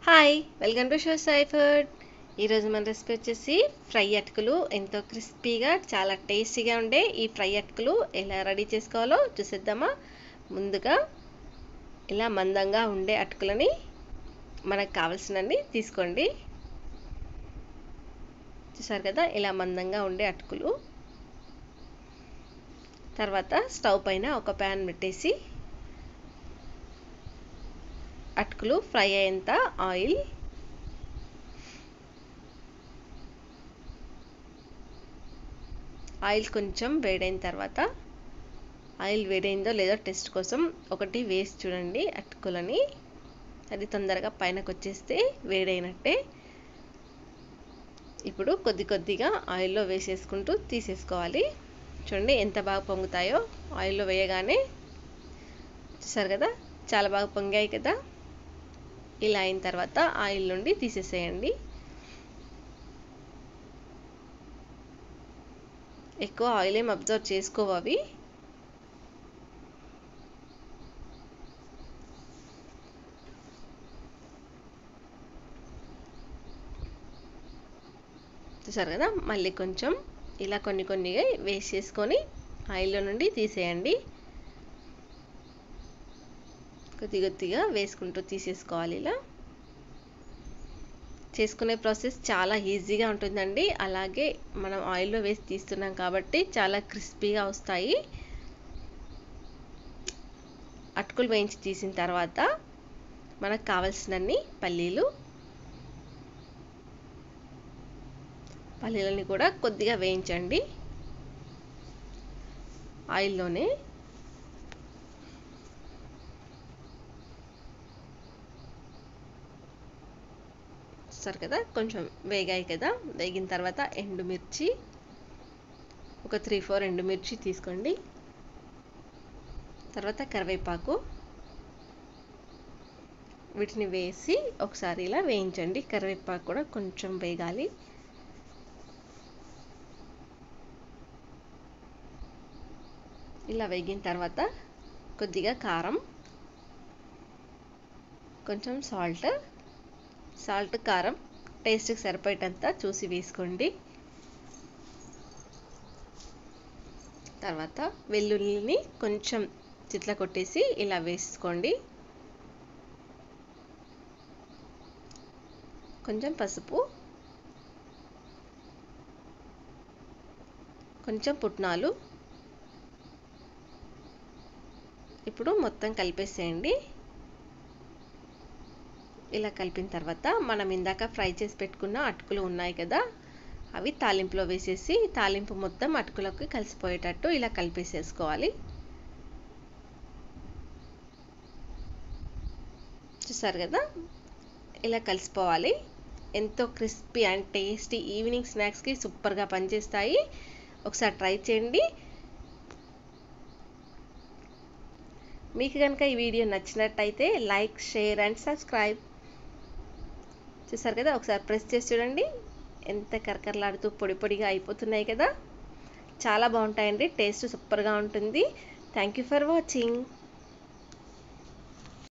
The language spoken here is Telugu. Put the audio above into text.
హాయ్ వెల్కమ్ టు షో సైఫర్డ్ ఈరోజు మన రెసిపీ వచ్చేసి ఫ్రై అటుకులు ఎంతో క్రిస్పీగా చాలా టేస్టీగా ఉండే ఈ ఫ్రై అటుకులు ఎలా రెడీ చేసుకోవాలో చూసేద్దామా ముందుగా ఇలా మందంగా ఉండే అటుకులని మనకు కావాల్సినన్ని తీసుకోండి చూసారు కదా ఇలా మందంగా ఉండే అటుకులు తర్వాత స్టవ్ పైన ఒక ప్యాన్ పెట్టేసి అటుకులు ఫ్రై అయ్యేంత ఆయిల్ ఆయిల్ కొంచెం వేడైన తర్వాత ఆయిల్ వేడైందో లేదో టెస్ట్ కోసం ఒకటి వేసి చూడండి అటుకులని అది తొందరగా పైనకు వచ్చేస్తే వేడైనట్టే ఇప్పుడు కొద్ది కొద్దిగా ఆయిల్లో వేసేసుకుంటూ తీసేసుకోవాలి చూడండి ఎంత బాగా పొంగుతాయో ఆయిల్లో వేయగానే చూసారు కదా చాలా బాగా పొంగాయి కదా ఇలా అయిన తర్వాత ఆయిల్ నుండి తీసేసేయండి ఎక్కువ ఆయిల్ ఏం అబ్జర్వ్ చేసుకోవు అవి చూసారు కదా మళ్ళీ కొంచెం ఇలా కొన్ని కొన్నిగా వేసేసుకొని ఆయిల్లో నుండి తీసేయండి కొద్ది కొద్దిగా వేసుకుంటూ తీసేసుకోవాలి ఇలా చేసుకునే ప్రాసెస్ చాలా ఈజీగా ఉంటుందండి అలాగే మనం ఆయిల్లో వేసి తీస్తున్నాం కాబట్టి చాలా క్రిస్పీగా వస్తాయి అటుకులు వేయించి తీసిన తర్వాత మనకు కావలసినన్ని పల్లీలు పల్లీలని కూడా కొద్దిగా వేయించండి ఆయిల్లోనే చూస్తారు కదా కొంచెం వేగాయి కదా వేగిన తర్వాత ఎండుమిర్చి ఒక త్రీ ఫోర్ ఎండుమిర్చి తీసుకోండి తర్వాత కరివేపాకు వీటిని వేసి ఒకసారి ఇలా వేయించండి కరివేపాకు కూడా కొంచెం వేగాలి ఇలా వేగిన తర్వాత కొద్దిగా కారం కొంచెం సాల్ట్ సాల్ట్ కారం టేస్ట్కి సరిపోయేటంత చూసి వేసుకోండి తర్వాత వెల్లుల్లిని కొంచెం చిట్ల కొట్టేసి ఇలా వేసుకోండి కొంచెం పసుపు కొంచెం పుట్నాలు ఇప్పుడు మొత్తం కలిపేసేయండి ఇలా కలిపిన తర్వాత మనం ఇందాక ఫ్రై చేసి పెట్టుకున్న అటుకులు ఉన్నాయి కదా అవి తాలింపులో వేసేసి తాలింపు మొత్తం అటుకులకు కలిసిపోయేటట్టు ఇలా కలిపేసేసుకోవాలి చూసారు కదా ఇలా కలిసిపోవాలి ఎంతో క్రిస్పీ అండ్ టేస్టీ ఈవినింగ్ స్నాక్స్కి సూపర్గా పనిచేస్తాయి ఒకసారి ట్రై చేయండి మీకు కనుక ఈ వీడియో నచ్చినట్టయితే లైక్ షేర్ అండ్ సబ్స్క్రైబ్ చూసారు కదా ఒకసారి ప్రెస్ చేసి చూడండి ఎంత కరకరలాడుతూ పొడి పొడిగా అయిపోతున్నాయి కదా చాలా బాగుంటాయండి టేస్ట్ సూపర్గా ఉంటుంది థ్యాంక్ యూ ఫర్ వాచింగ్